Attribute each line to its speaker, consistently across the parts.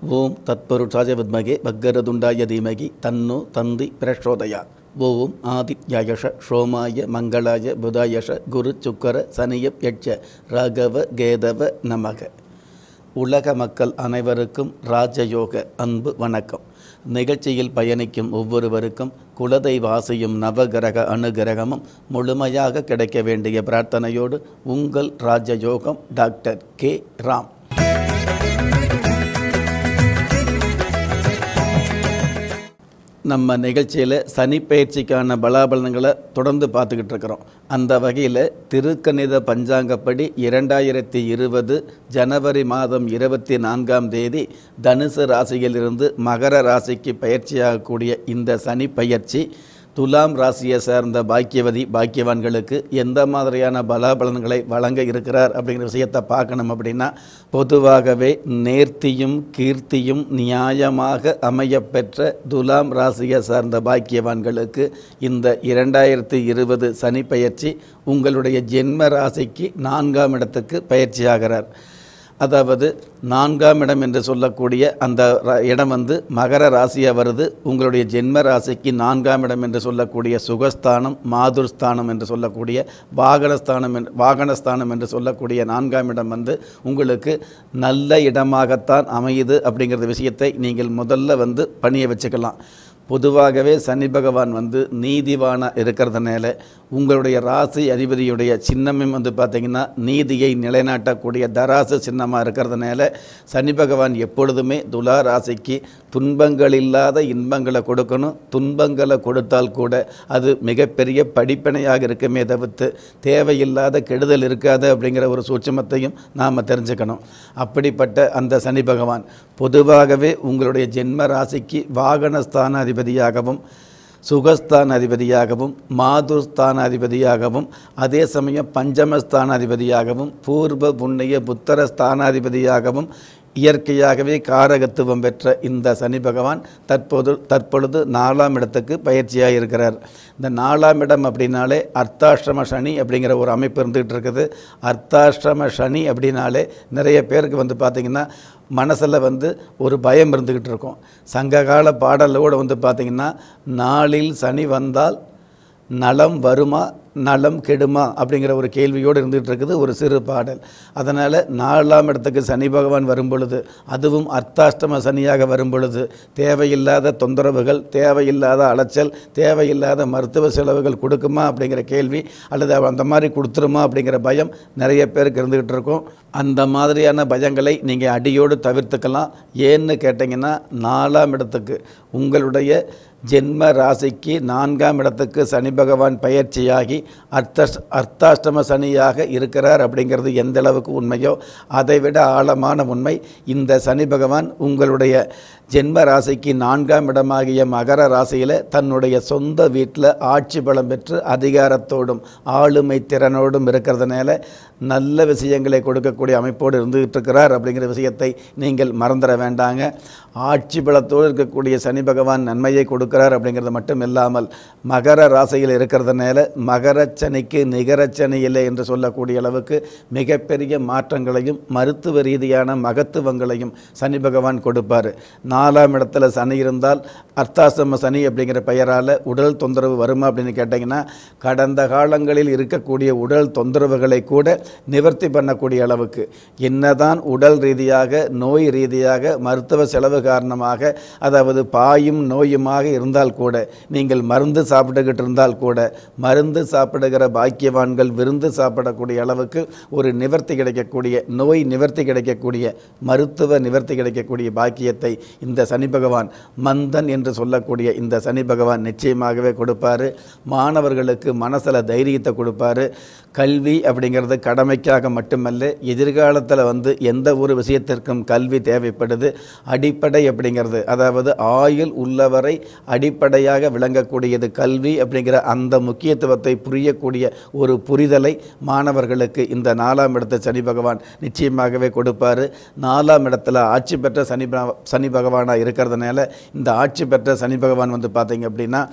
Speaker 1: ஓம் தத்பருஷாய வித்மகே பக்கரதுண்டாய தீமகி தன்னு தந்தி பிரச்சோதயா ஓம் ஆதித்யாயஷ சோமாய மங்களாய புதாயஷ குரு சுக்கர சனிய யட்ச ராகவ கேதவ நமக உலக மக்கள் அனைவருக்கும் ராஜயோக அன்பு வணக்கம் நிகழ்ச்சியில் பயணிக்கும் ஒவ்வொருவருக்கும் குலதெய்வாசியும் நவகிரக அனுகிரகமும் முழுமையாக கிடைக்க வேண்டிய பிரார்த்தனையோடு உங்கள் ராஜயோகம் டாக்டர் கே ராம் நம்ம நிகழ்ச்சியில் சனிப்பெயர்ச்சிக்கான பலாபலன்களை தொடர்ந்து பார்த்துக்கிட்டு இருக்கிறோம் அந்த வகையில் திருக்கணித பஞ்சாங்கப்படி இரண்டாயிரத்தி இருபது ஜனவரி மாதம் இருபத்தி நான்காம் தேதி தனுசு ராசியிலிருந்து மகர ராசிக்கு பயிற்சியாகக்கூடிய இந்த சனி பயிற்சி துலாம் ராசியை சேர்ந்த பாக்கியவதி பாக்கியவான்களுக்கு எந்த மாதிரியான பலாபலன்களை வழங்க இருக்கிறார் அப்படிங்கிற விஷயத்தை பார்க்கணும் அப்படின்னா பொதுவாகவே நேர்த்தியும் கீர்த்தியும் நியாயமாக அமையப்பெற்ற துலாம் ராசியை சார்ந்த பாக்கியவான்களுக்கு இந்த இரண்டாயிரத்தி இருபது சனி பயிற்சி உங்களுடைய ஜென்ம ராசிக்கு நான்காம் இடத்துக்கு பயிற்சியாகிறார் அதாவது நான்காம் இடம் என்று சொல்லக்கூடிய அந்த ர- இடம் வந்து மகர ராசியாக வருது உங்களுடைய ஜென்ம ராசிக்கு நான்காம் இடம் என்று சொல்லக்கூடிய சுகஸ்தானம் மாதுர்ஸ்தானம் என்று சொல்லக்கூடிய வாகனஸ்தானம் என்று வாகனஸ்தானம் என்று சொல்லக்கூடிய நான்காம் இடம் வந்து உங்களுக்கு நல்ல இடமாகத்தான் அமையுது அப்படிங்கிற விஷயத்தை நீங்கள் முதல்ல வந்து பணிய வச்சுக்கலாம் பொதுவாகவே சனி பகவான் வந்து நீதிவான இருக்கிறதுனால உங்களுடைய ராசி அதிபதியுடைய சின்னமும் வந்து பார்த்திங்கன்னா நீதியை நிலைநாட்டக்கூடிய தராசு சின்னமாக இருக்கிறதுனால சனி பகவான் எப்பொழுதுமே துலா ராசிக்கு துன்பங்கள் இல்லாத இன்பங்களை கொடுக்கணும் துன்பங்களை கொடுத்தால் கூட அது மிகப்பெரிய படிப்பினையாக இருக்குமே தவிர்த்து தேவையில்லாத கெடுதல் இருக்காது அப்படிங்கிற ஒரு சூட்சமத்தையும் நாம் தெரிஞ்சுக்கணும் அப்படிப்பட்ட அந்த சனி பகவான் பொதுவாகவே உங்களுடைய ஜென்ம ராசிக்கு வாகனஸ்தான அதிபதியாகவும் சுகஸ்தான அதிபதியாகவும் மாதுஸ்தான அதிபதியாகவும் அதே சமயம் பஞ்சமஸ்தான அதிபதியாகவும் பூர்வ புண்ணிய புத்தர ஸ்தானாதிபதியாகவும் இயற்கையாகவே காரகத்துவம் பெற்ற இந்த சனி பகவான் தற்போது தற்பொழுது நாலாம் இடத்துக்கு பயிற்சியாக இருக்கிறார் இந்த நாலாம் இடம் அப்படின்னாலே அர்த்தாஷ்டம சனி அப்படிங்கிற ஒரு அமைப்பு இருந்துகிட்டு இருக்குது அர்த்தாஷ்டம சனி அப்படின்னாலே நிறைய பேருக்கு வந்து பார்த்திங்கன்னா மனசில் வந்து ஒரு பயம் இருந்துக்கிட்டு இருக்கும் சங்ககால பாடலோடு வந்து பார்த்திங்கன்னா நாளில் சனி வந்தால் நலம் வருமா நலம் கெடுமா அப்படிங்கிற ஒரு கேள்வியோடு இருந்துகிட்டு இருக்குது ஒரு சிறு பாடல் அதனால் நாலாம் இடத்துக்கு சனி பகவான் வரும் பொழுது அதுவும் அர்த்தாஷ்டம சனியாக வரும் பொழுது தேவையில்லாத தொந்தரவுகள் தேவையில்லாத அலைச்சல் தேவையில்லாத மருத்துவ செலவுகள் கொடுக்குமா அப்படிங்கிற கேள்வி அல்லது அவ அந்த மாதிரி கொடுத்துருமா அப்படிங்கிற பயம் நிறைய பேருக்கு இருந்துகிட்டு இருக்கும் அந்த மாதிரியான பயங்களை நீங்கள் அடியோடு தவிர்த்துக்கலாம் ஏன்னு கேட்டிங்கன்னா நாலாம் இடத்துக்கு உங்களுடைய ஜென்ம ராசிக்கு நான்காம் இடத்துக்கு சனி பகவான் பயிற்சியாகி அர்த்த அர்த்தாஷ்டம சனியாக இருக்கிறார் அப்படிங்கிறது எந்த அளவுக்கு உண்மையோ அதைவிட ஆழமான உண்மை இந்த சனி பகவான் உங்களுடைய ஜென்ம ராசிக்கு நான்காம் இடமாகிய மகர ராசியில் தன்னுடைய சொந்த வீட்டில் ஆட்சி பலம் பெற்று அதிகாரத்தோடும் ஆளுமை திறனோடும் இருக்கிறதுனால நல்ல விஷயங்களை கொடுக்கக்கூடிய அமைப்போடு இருந்துகிட்டு இருக்கிறார் அப்படிங்கிற விஷயத்தை நீங்கள் மறந்துட வேண்டாங்க ஆட்சி பலத்தோடு இருக்கக்கூடிய சனி பகவான் நன்மையை கொடுக்கிறார் அப்படிங்கிறது மட்டும் இல்லாமல் மகர ராசியில் இருக்கிறதுனால மகரச்சனிக்கு நிகரச்சனி இல்லை என்று சொல்லக்கூடிய அளவுக்கு மிகப்பெரிய மாற்றங்களையும் மருத்துவ ரீதியான மகத்துவங்களையும் சனி பகவான் கொடுப்பார் நாலாம் இடத்துல சனி இருந்தால் அர்த்தாசிரம சனி அப்படிங்கிற பெயரால் உடல் தொந்தரவு வருமா அப்படின்னு கேட்டிங்கன்னா கடந்த காலங்களில் இருக்கக்கூடிய உடல் தொந்தரவுகளை கூட நிவர்த்தி பண்ணக்கூடிய அளவுக்கு என்னதான் உடல் ரீதியாக நோய் ரீதியாக மருத்துவ செலவு காரணமாக அதாவது பாயும் நோயுமாக இருந்தால் கூட நீங்கள் மருந்து சாப்பிட்டுக்கிட்டு இருந்தால் கூட மருந்து சாப்பிடுகிற பாக்கியவான்கள் விருந்து சாப்பிடக்கூடிய அளவுக்கு ஒரு நிவர்த்தி கிடைக்கக்கூடிய நோய் நிவர்த்தி கிடைக்கக்கூடிய மருத்துவ நிவர்த்தி கிடைக்கக்கூடிய பாக்கியத்தை இந்த சனி பகவான் மந்தன் என்று சொல்லக்கூடிய இந்த சனி பகவான் நிச்சயமாகவே கொடுப்பாரு மாணவர்களுக்கு மனசில் தைரியத்தை கொடுப்பாரு கல்வி அப்படிங்கிறது கடமைக்காக மட்டுமல்ல எதிர்காலத்தில் வந்து எந்த ஒரு விஷயத்திற்கும் கல்வி தேவைப்படுது அடிப்படை அப்படிங்கிறது அதாவது ஆயுள் உள்ளவரை அடிப்படையாக விளங்கக்கூடியது கல்வி அப்படிங்கிற அந்த முக்கியத்துவத்தை புரியக்கூடிய ஒரு புரிதலை மாணவர்களுக்கு இந்த நாலாம் இடத்த சனி பகவான் நிச்சயமாகவே கொடுப்பாரு நாலாம் இடத்துல ஆட்சி பெற்ற சனி ப- சனி பகவானாக இருக்கிறதுனால இந்த ஆட்சி பெற்ற சனி பகவான் வந்து பார்த்தீங்க அப்படின்னா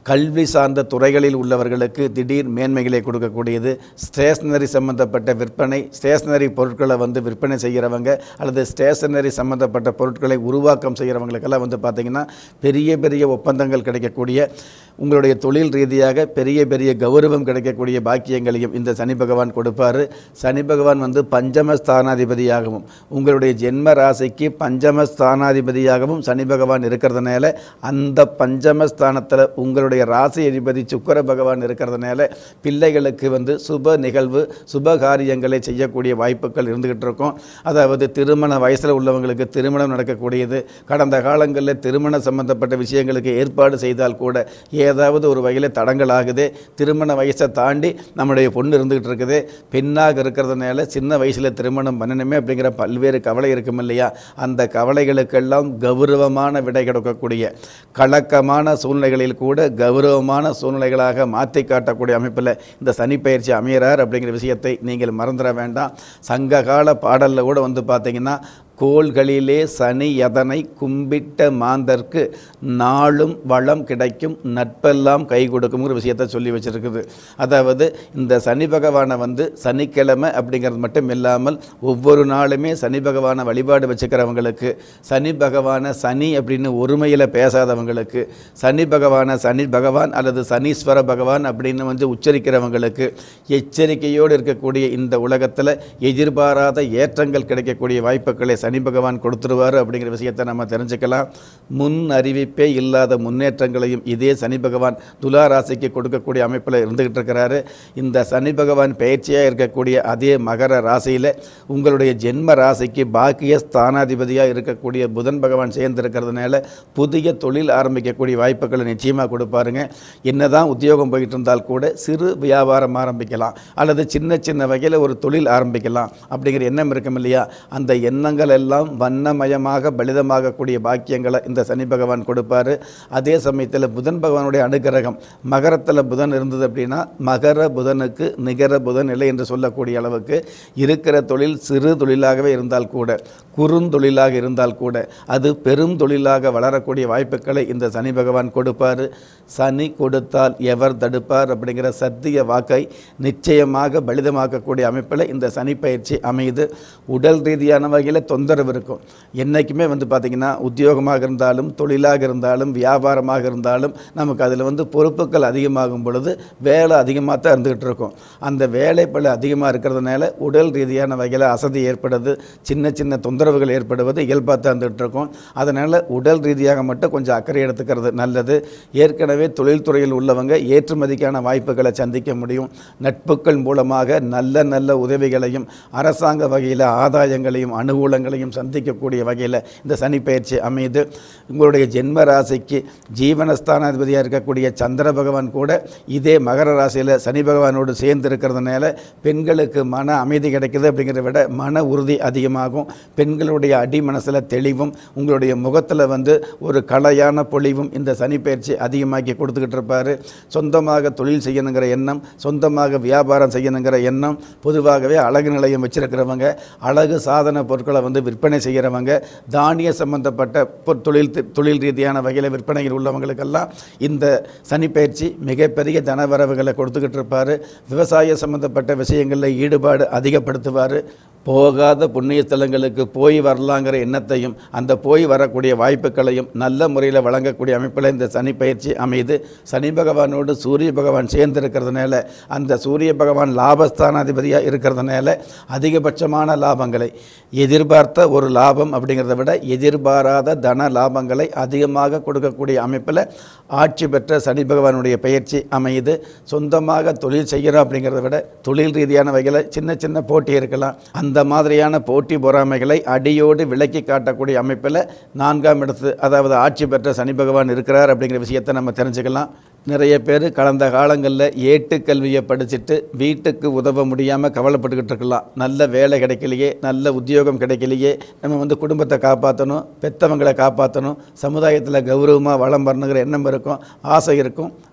Speaker 1: கல்வி சார்ந்த துறைகளில் உள்ளவர்களுக்கு திடீர் மேன்மைகளை கொடுக்கக்கூடியது ஸ்டேஷ்னரி சம்பந்தப்பட்ட விற்பனை ஸ்டேஷ்னரி பொருட்களை வந்து விற்பனை செய்கிறவங்க அல்லது ஸ்டேஷனரி சம்பந்தப்பட்ட பொருட்களை உருவாக்கம் செய்கிறவங்களுக்கெல்லாம் வந்து பார்த்திங்கன்னா பெரிய பெரிய ஒப்பந்தங்கள் கிடைக்கக்கூடிய உங்களுடைய தொழில் ரீதியாக பெரிய பெரிய கௌரவம் கிடைக்கக்கூடிய பாக்கியங்களையும் இந்த சனி பகவான் கொடுப்பார் சனி பகவான் வந்து பஞ்சம ஸ்தானாதிபதியாகவும் உங்களுடைய ஜென்ம ராசிக்கு பஞ்சம ஸ்தானாதிபதியாகவும் சனி பகவான் இருக்கிறதுனால அந்த பஞ்சம ஸ்தானத்தில் உங்களுடைய ராசி அதிபதி சுக்கர பகவான் இருக்கிறதுனால பிள்ளைகளுக்கு வந்து சுப நிகழ்வு சுப காரியங்களை செய்யக்கூடிய வாய்ப்புகள் இருந்துகிட்டு இருக்கும் அதாவது திருமண வயசில் உள்ளவங்களுக்கு திருமணம் நடக்கக்கூடியது கடந்த காலங்களில் திருமணம் சம்பந்தப்பட்ட விஷயங்களுக்கு ஏற்பாடு செய்தால் கூட ஏதாவது ஒரு வகையில் தடங்கள் ஆகுது திருமண வயசை தாண்டி நம்முடைய பொண்ணு இருந்துகிட்டு இருக்குது பெண்ணாக இருக்கிறதுனால சின்ன வயசில் திருமணம் பண்ணணுமே அப்படிங்கிற பல்வேறு கவலை இருக்கும் இல்லையா அந்த கவலைகளுக்கெல்லாம் கௌரவமான விடை கொடுக்கக்கூடிய கலக்கமான சூழ்நிலைகளில் கூட கௌரவமான சூழ்நிலைகளாக மாற்றி காட்டக்கூடிய அமைப்பில் இந்த சனி பயிற்சி அமைகிறார் அப்படிங்கிற விஷயத்தை நீங்கள் மறந்துட வேண்டாம் சங்ககால பாடலில் கூட வந்து பார்த்தீங்கன்னா கோள்களிலே சனி எதனை கும்பிட்ட மாந்தர்க்கு நாளும் வளம் கிடைக்கும் நட்பெல்லாம் கை கொடுக்குங்கிற விஷயத்தை சொல்லி வச்சிருக்குது அதாவது இந்த சனி பகவானை வந்து சனிக்கிழமை அப்படிங்கிறது மட்டும் இல்லாமல் ஒவ்வொரு நாளுமே சனி பகவானை வழிபாடு வச்சுக்கிறவங்களுக்கு சனி பகவானை சனி அப்படின்னு ஒருமையில் பேசாதவங்களுக்கு சனி பகவானை சனி பகவான் அல்லது சனீஸ்வர பகவான் அப்படின்னு வந்து உச்சரிக்கிறவங்களுக்கு எச்சரிக்கையோடு இருக்கக்கூடிய இந்த உலகத்தில் எதிர்பாராத ஏற்றங்கள் கிடைக்கக்கூடிய வாய்ப்புகளை சனி பகவான் கொடுத்துருவார் அப்படிங்கிற விஷயத்தை நம்ம தெரிஞ்சுக்கலாம் முன் அறிவிப்பே இல்லாத முன்னேற்றங்களையும் இதே சனி பகவான் துலா ராசிக்கு கொடுக்கக்கூடிய அமைப்பில் இருந்துகிட்டு இருக்கிறாரு இந்த சனி பகவான் பயிற்சியாக இருக்கக்கூடிய அதே மகர ராசியில் உங்களுடைய ஜென்ம ராசிக்கு பாக்கிய ஸ்தானாதிபதியாக இருக்கக்கூடிய புதன் பகவான் சேர்ந்து இருக்கிறதுனால புதிய தொழில் ஆரம்பிக்கக்கூடிய வாய்ப்புகளை நிச்சயமாக கொடுப்பாருங்க என்னதான் உத்தியோகம் போயிட்டு இருந்தால் கூட சிறு வியாபாரம் ஆரம்பிக்கலாம் அல்லது சின்ன சின்ன வகையில் ஒரு தொழில் ஆரம்பிக்கலாம் அப்படிங்கிற எண்ணம் இருக்கும் இல்லையா அந்த எண்ணங்கள் எல்லாம் வண்ணமயமாக பலிதமாகக்கூடிய பாக்கியங்களை இந்த சனி பகவான் கொடுப்பார் அதே சமயத்தில் புதன் பகவானுடைய அனுகிரகம் மகரத்தில் புதன் இருந்தது அப்படின்னா மகர புதனுக்கு நிகர புதன் இல்லை என்று சொல்லக்கூடிய அளவுக்கு இருக்கிற தொழில் சிறு தொழிலாகவே இருந்தால் கூட குறுந்தொழிலாக இருந்தால் கூட அது பெரும் தொழிலாக வளரக்கூடிய வாய்ப்புகளை இந்த சனி பகவான் கொடுப்பார் சனி கொடுத்தால் எவர் தடுப்பார் அப்படிங்கிற சத்திய வாக்கை நிச்சயமாக பலிதமாக்கக்கூடிய அமைப்பில் இந்த சனி பயிற்சி அமையுது உடல் ரீதியான வகையில் தொந்தரவு இருக்கும் என்றைக்குமே வந்து பார்த்திங்கன்னா உத்தியோகமாக இருந்தாலும் தொழிலாக இருந்தாலும் வியாபாரமாக இருந்தாலும் நமக்கு அதில் வந்து பொறுப்புகள் அதிகமாகும் பொழுது வேலை அதிகமாக தான் இருந்துகிட்டு இருக்கும் அந்த வேலை பல அதிகமாக இருக்கிறதுனால உடல் ரீதியான வகையில் அசதி ஏற்படுது சின்ன சின்ன தொந்தரவுகள் ஏற்படுவது இயல்பாக தான் இருந்துகிட்டு இருக்கும் அதனால் உடல் ரீதியாக மட்டும் கொஞ்சம் அக்கறை எடுத்துக்கிறது நல்லது ஏற்கனவே தொழில்துறையில் உள்ளவங்க ஏற்றுமதிக்கான வாய்ப்புகளை சந்திக்க முடியும் நட்புகள் மூலமாக நல்ல நல்ல உதவிகளையும் அரசாங்க வகையில் ஆதாயங்களையும் அனுகூலங்களையும் சந்திக்கக்கூடிய வகையில் இந்த சனி பயிற்சி அமையுது உங்களுடைய ஜென்ம ராசிக்கு ஜீவனஸ்தானாதிபதியாக இருக்கக்கூடிய சந்திர பகவான் கூட இதே மகர ராசியில் சனி பகவானோடு சேர்ந்து இருக்கிறதுனால பெண்களுக்கு மன அமைதி கிடைக்குது அப்படிங்கிறத விட மன உறுதி அதிகமாகும் பெண்களுடைய அடி மனசில் தெளிவும் உங்களுடைய முகத்தில் வந்து ஒரு கலையான பொலிவும் இந்த சனி பயிற்சி அதிகமாக்கி கொடுத்துக்கிட்டு இருப்பார் சொந்தமாக தொழில் செய்யணுங்கிற எண்ணம் சொந்தமாக வியாபாரம் செய்யணுங்கிற எண்ணம் பொதுவாகவே அழகு நிலையம் வச்சிருக்கிறவங்க அழகு சாதன பொருட்களை வந்து விற்பனை செய்கிறவங்க தானிய சம்பந்தப்பட்ட பொ- தொழில் தி- தொழில் ரீதியான வகையில் விற்பனையில் உள்ளவங்களுக்கெல்லாம் இந்த சனி பயிற்சி மிகப்பெரிய தனவரவுகளை கொடுத்துக்கிட்டு இருப்பார் விவசாய சம்பந்தப்பட்ட விஷயங்களில் ஈடுபாடு அதிகப்படுத்துவார் போகாத புண்ணிய ஸ்தலங்களுக்கு போய் வரலாங்கிற எண்ணத்தையும் அந்த போய் வரக்கூடிய வாய்ப்புகளையும் நல்ல முறையில் வழங்கக்கூடிய அமைப்பில் இந்த சனி பயிற்சி அமையுது சனி பகவானோடு சூரிய பகவான் சேர்ந்து இருக்கிறதுனால அந்த சூரிய பகவான் லாபஸ்தானாதிபதியாக இருக்கிறதுனால அதிகபட்சமான லாபங்களை எதிர்பார்த்த ஒரு லாபம் அப்படிங்கிறத விட எதிர்பாராத தன லாபங்களை அதிகமாக கொடுக்கக்கூடிய அமைப்பில் ஆட்சி பெற்ற சனி பகவானுடைய பயிற்சி அமையுது சொந்தமாக தொழில் செய்கிறோம் அப்படிங்கிறத விட தொழில் ரீதியான வகையில் சின்ன சின்ன போட்டி இருக்கலாம் அந்த மாதிரியான போட்டி பொறாமைகளை அடியோடு விலக்கி காட்டக்கூடிய அமைப்பில் நான்காம் இடத்து அதாவது ஆட்சி பெற்ற சனி பகவான் இருக்கிறார் அப்படிங்கிற விஷயத்தை நம்ம தெரிஞ்சுக்கலாம் நிறைய பேர் கடந்த காலங்களில் ஏட்டுக்கல்வியை படிச்சுட்டு வீட்டுக்கு உதவ முடியாமல் கவலைப்பட்டுக்கிட்டு இருக்கலாம் நல்ல வேலை கிடைக்கலையே நல்ல உத்தியோகம் கிடைக்கலையே நம்ம வந்து குடும்பத்தை காப்பாற்றணும் பெத்தவங்களை காப்பாற்றணும் சமுதாயத்தில் கௌரவமாக வளம் வரணுங்கிற எண்ணம் இருக்கும் ஆசை இருக்கும்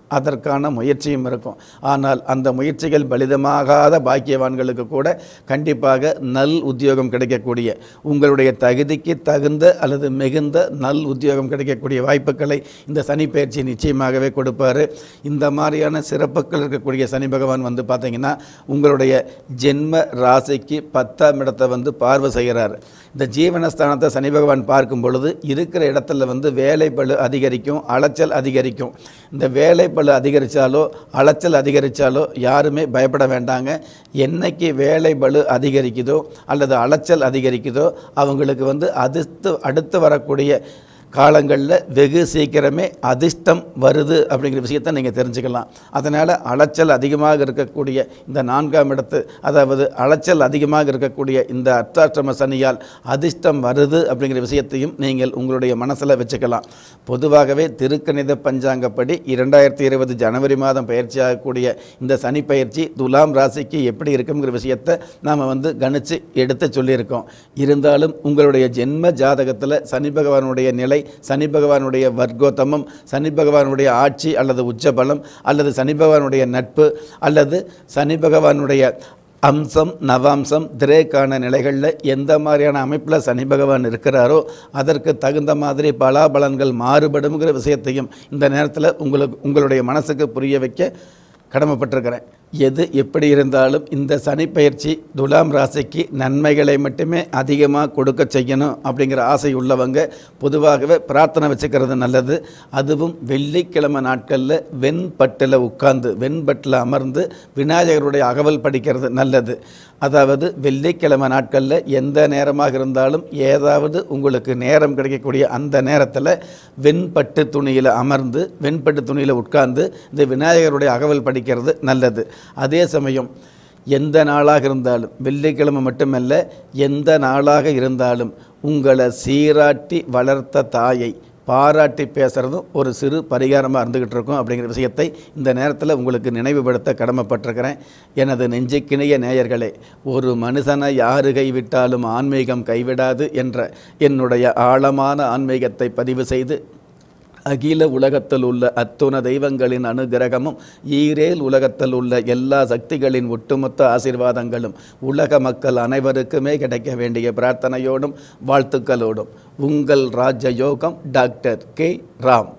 Speaker 1: அதற்கான முயற்சியும் இருக்கும் ஆனால் அந்த முயற்சிகள் பலிதமாகாத பாக்கியவான்களுக்கு கூட கண்டிப்பாக நல் உத்தியோகம் கிடைக்கக்கூடிய உங்களுடைய தகுதிக்கு தகுந்த அல்லது மிகுந்த நல் உத்தியோகம் கிடைக்கக்கூடிய வாய்ப்புகளை இந்த சனி பயிற்சி நிச்சயமாகவே கொடுப்பாரு இந்த மாதிரியான சிறப்புகள் இருக்கக்கூடிய சனி பகவான் வந்து பார்த்தீங்கன்னா உங்களுடைய ஜென்ம ராசிக்கு பத்தாம் இடத்தை வந்து பார்வை செய்கிறார் இந்த ஜீவனஸ்தானத்தை சனி பகவான் பார்க்கும் பொழுது இருக்கிற இடத்துல வந்து வேலை பளு அதிகரிக்கும் அலைச்சல் அதிகரிக்கும் இந்த வேலை பளு அதிகரித்தாலோ அலைச்சல் அதிகரித்தாலோ யாருமே பயப்பட வேண்டாங்க என்னைக்கு வேலை பளு அதிகரிக்குதோ அல்லது அலைச்சல் அதிகரிக்குதோ அவங்களுக்கு வந்து அடுத்து அடுத்து வரக்கூடிய காலங்களில் வெகு சீக்கிரமே அதிர்ஷ்டம் வருது அப்படிங்கிற விஷயத்தை நீங்கள் தெரிஞ்சுக்கலாம் அதனால் அலைச்சல் அதிகமாக இருக்கக்கூடிய இந்த நான்காம் இடத்து அதாவது அலைச்சல் அதிகமாக இருக்கக்கூடிய இந்த அர்த்தாஷ்டம சனியால் அதிர்ஷ்டம் வருது அப்படிங்கிற விஷயத்தையும் நீங்கள் உங்களுடைய மனசில் வச்சுக்கலாம் பொதுவாகவே திருக்கணித பஞ்சாங்கப்படி இரண்டாயிரத்தி இருபது ஜனவரி மாதம் பயிற்சியாகக்கூடிய இந்த சனி பயிற்சி துலாம் ராசிக்கு எப்படி இருக்குங்கிற விஷயத்தை நாம் வந்து கணிச்சு எடுத்து சொல்லியிருக்கோம் இருந்தாலும் உங்களுடைய ஜென்ம ஜாதகத்தில் சனி பகவானுடைய நிலை சனி பகவானுடைய வர்க்கோத்தமம் சனி பகவானுடைய ஆட்சி அல்லது உச்சபலம் அல்லது சனி பகவானுடைய நட்பு அல்லது சனி பகவானுடைய அம்சம் நவாம்சம் திரேக்கான நிலைகளில் எந்த மாதிரியான அமைப்பில் சனி பகவான் இருக்கிறாரோ அதற்கு தகுந்த மாதிரி பலாபலன்கள் மாறுபடுங்கிற விஷயத்தையும் இந்த நேரத்தில் உங்களுக்கு உங்களுடைய மனசுக்கு புரிய வைக்க கடமைப்பட்டிருக்கிறேன் எது எப்படி இருந்தாலும் இந்த சனி பயிற்சி துலாம் ராசிக்கு நன்மைகளை மட்டுமே அதிகமாக கொடுக்க செய்யணும் அப்படிங்கிற ஆசை உள்ளவங்க பொதுவாகவே பிரார்த்தனை வச்சுக்கிறது நல்லது அதுவும் வெள்ளிக்கிழமை நாட்களில் வெண்பட்டில் உட்கார்ந்து வெண்பட்டில் அமர்ந்து விநாயகருடைய அகவல் படிக்கிறது நல்லது அதாவது வெள்ளிக்கிழமை நாட்களில் எந்த நேரமாக இருந்தாலும் ஏதாவது உங்களுக்கு நேரம் கிடைக்கக்கூடிய அந்த நேரத்தில் வெண்பட்டு துணியில் அமர்ந்து வெண்பட்டு துணியில் உட்கார்ந்து இந்த விநாயகருடைய அகவல் படிக்கிறது நல்லது அதே சமயம் எந்த நாளாக இருந்தாலும் வெள்ளிக்கிழமை மட்டுமல்ல எந்த நாளாக இருந்தாலும் உங்களை சீராட்டி வளர்த்த தாயை பாராட்டி பேசுகிறதும் ஒரு சிறு பரிகாரமாக இருந்துக்கிட்டு இருக்கும் அப்படிங்கிற விஷயத்தை இந்த நேரத்தில் உங்களுக்கு நினைவுபடுத்த கடமைப்பட்டிருக்கிறேன் எனது நெஞ்சுக்கிணைய நேயர்களே ஒரு மனுஷனை யாரு கைவிட்டாலும் ஆன்மீகம் கைவிடாது என்ற என்னுடைய ஆழமான ஆன்மீகத்தை பதிவு செய்து அகில உலகத்தில் உள்ள அத்துண தெய்வங்களின் அனுகிரகமும் ஈரேல் உலகத்தில் உள்ள எல்லா சக்திகளின் ஒட்டுமொத்த ஆசீர்வாதங்களும் உலக மக்கள் அனைவருக்குமே கிடைக்க வேண்டிய பிரார்த்தனையோடும் வாழ்த்துக்களோடும் உங்கள் ராஜயோகம் டாக்டர் கே ராம்